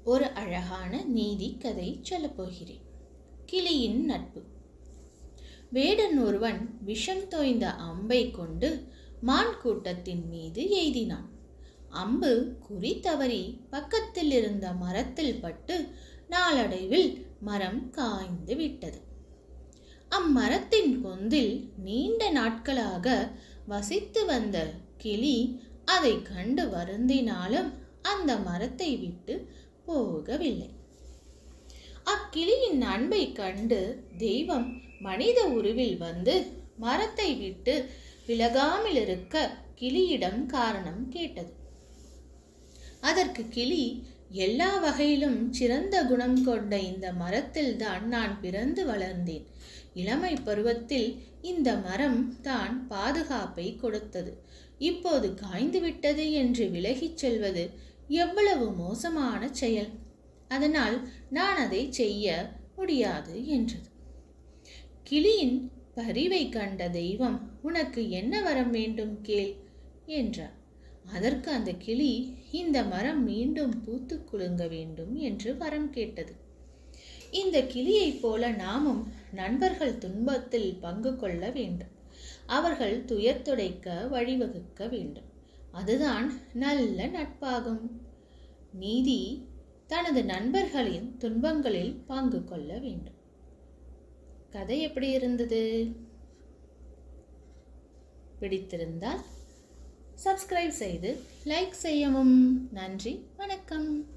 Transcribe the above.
ஒரு அழகான நீதி கதை சொல்லப் போகிறேன் கிளியின் நட்பு வேடன் ஒருவன் விஷம் தோய்ந்த அம்பை கொண்டு மான் கூட்டத்தின் மீது எய்தினான் அம்பு குறி தவறி பக்கத்தில் இருந்த மரத்தில் பட்டு நாளடைவில் மரம் காய்ந்து விட்டது அம்மரத்தின் பொந்தில் நீண்ட நாட்களாக வசித்து வந்த கிளி அதை கண்டு வருந்தினாலும் அந்த மரத்தை விட்டு போகவில்லை அக்கிளியின் அன்பை கண்டு தெய்வம் மனித உருவில் வந்து மரத்தை விட்டு விலகாமல் இருக்க கிளியிடம் காரணம் கேட்டது அதற்கு கிளி எல்லா வகையிலும் சிறந்த குணம் கொண்ட இந்த மரத்தில்தான் நான் பிறந்து வளர்ந்தேன் இளமை பருவத்தில் இந்த மரம் தான் பாதுகாப்பை கொடுத்தது இப்போது காய்ந்து விட்டது என்று விலகிச் செல்வது எவ்வளவு மோசமான செயல் அதனால் நான் அதை செய்ய முடியாது என்றது கிளியின் பரிவை கண்ட தெய்வம் உனக்கு என்ன வரம் வேண்டும் கேள் என்றார் அதற்கு அந்த கிளி இந்த மரம் மீண்டும் பூத்து குலுங்க வேண்டும் என்று வரம் கேட்டது இந்த கிளியைப் போல நாமும் நண்பர்கள் துன்பத்தில் பங்கு கொள்ள வேண்டும் அவர்கள் துயர் துடைக்க வழிவகுக்க வேண்டும் அதுதான் நல்ல நட்பாகும் நீதி தனது நண்பர்களின் துன்பங்களில் பங்கு கொள்ள வேண்டும் கதை எப்படி இருந்தது பிடித்திருந்தால் சப்ஸ்கிரைப் செய்து லைக் செய்யவும் நன்றி வணக்கம்